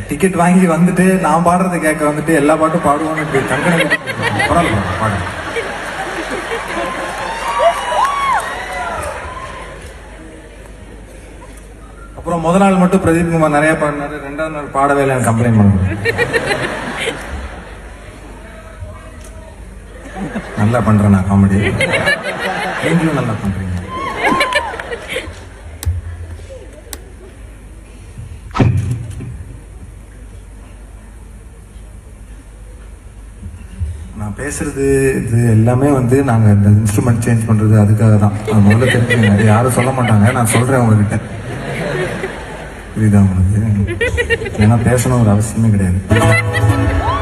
ticket வாங்கி வந்துட்டு நான் பாடுறதை கேட்க வந்துட்டு எல்லா பாட்டும் பாடுவோம்னு இப்படி கங்கணம் கட்டி- பரவாயில்ல பாடு அப்புறம் முத நாள் மட்டும் பிரதீப் குமார் நிறைய பாடினாரு ரெண்டாவது நாள் பாடவே இல்லை கம்ப்ளைண்ட் பண்ணுங்க நல்லா பண்றேன் நான் காமெடி நீங்களும் நல்லா பண்றீங்க நான் பேசுறது இது எல்லாமே வந்து நாங்க இந்த இன்ஸ்ட்ருமெண்ட் சேஞ்ச் பண்றது அதுக்காக தான் அது முதல்ல தெரிஞ்சுங்க அது யாரும் சொல்ல மாட்டாங்க நான் சொல்றேன் உங்ககிட்ட புரியுதா உங்களுக்கு ஏன்னா பேசணும் ஒரு அவசியமே கிடையாது